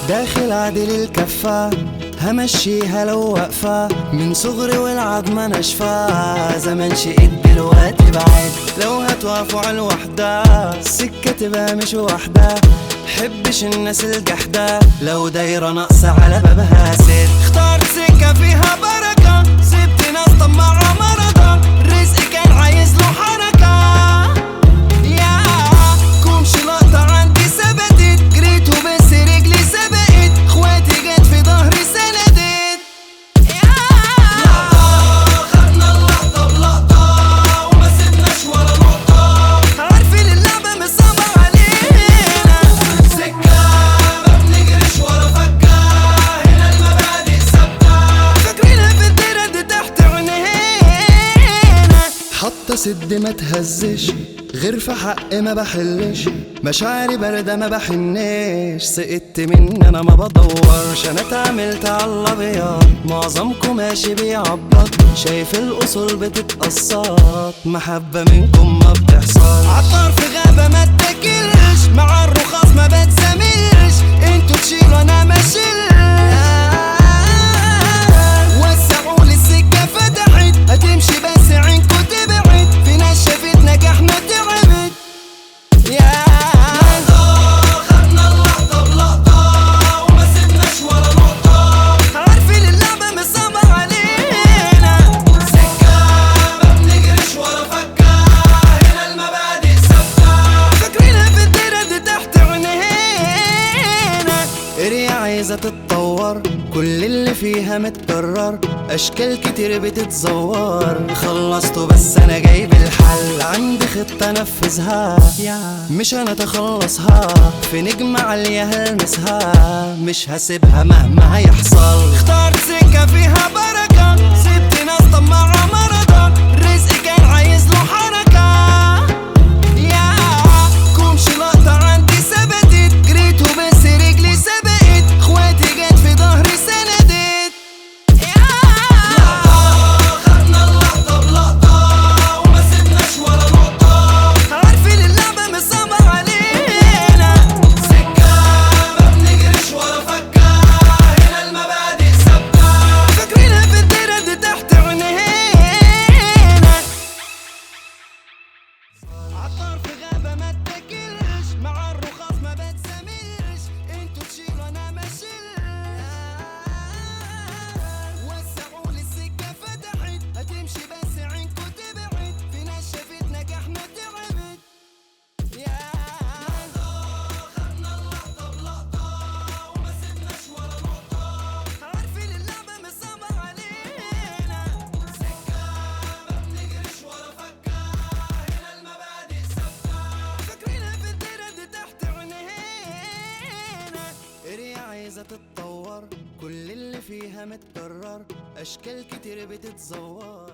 داخل عدل الكفة همشيها لو واقفة من صغري والعظمة ناشفة زمان شقيت دلوقتي بعد لو هتوقفوا على الوحدة السكة تبقى مش وحدة حبش الناس الجحدة لو دايرة ناقصة على بابها ست اخترت سكة فيها بركة سبت ناس طماعة مرضى رزقي كان عايز له حركة يا كومش لقطة عندي ثبتت جريت وبس رجلي سبقت اخواتي جت في ظهري سندت يا خدنا اللقطة بلقطة وما سيبناش ولا نقطة عارفين اللعبة مش صعبة علينا سكة ما بنجريش ولا فكة هنا المبادئ ثابتة فاكرينها في الدايرة دي تحت عينينا حاطة سد ما تهزش غير في حق ما بحلش مشاعري باردة ما بحنش سقطت مني انا ما بدورش انا اتعاملت على الابيض معظمكم ماشي بيعبط شايف الاصول بتتقسط محبة منكم ما بتحصل عطار في غابة ما اتاكلش مع الرخاص ما بتزاملش انتوا تشيلوا انا ما اشيلش وسعوا لي السكة فتحت هتمشي بس عينكوا تبعد في ناس شافت نجاحنا تعبت يا خدنا اللقطة بلقطة وما سيبناش ولا نقطة عارفين اللعبة مش صعبة علينا سكة ما بنجريش ولا فكة هنا المبادئ ثابتة فاكرينها في الدايرة دي تحت عينينا اريا عايزة تتطور كل اللي فيها متكرر اشكال كتير بتتزور خلصته بس انا جايب الحل عندي خطة انفذها مش انا اتخلصها في نجمة عالية هلمسها مش هسيبها مهما هيحصل اخترت سكة فيها بركة سبت ناس طماعة مرضى رزقي كان عايز له حركة يا كومش لقطة عندي ثبتت جريت وبس رجلي سبقت اخواتي جت في ظهري سندت يا خدنا اللقطة بلقطة وما سيبناش ولا نقطة عارفين اللعبة مش صعبة علينا سكة ما بنجريش ولا فكة هنا المبادئ ثابتة فاكرينها في الدايرة دي تحت عينينا عطار في غابة ما اتاكلش مع الرخاص ما بتسامرش انتوا تشيلوا انا ما اشيلش وسعوا لي السكة فتحت هتمشي بس عينكوا تبعد في ناس شافت نجاحنا تعبت يا خدنا اللقطة بلقطة وما سيبناش ولا نقطة عارفين اللعبة مش صعبة علينا سكة ما بنجريش ولا فكة هنا المبادئ ثابتة فاكرينها في الدايرة دي تحت عينينا اريا عايزة تتطور كل اللي فيها متكرر اشكال كتير بتتزور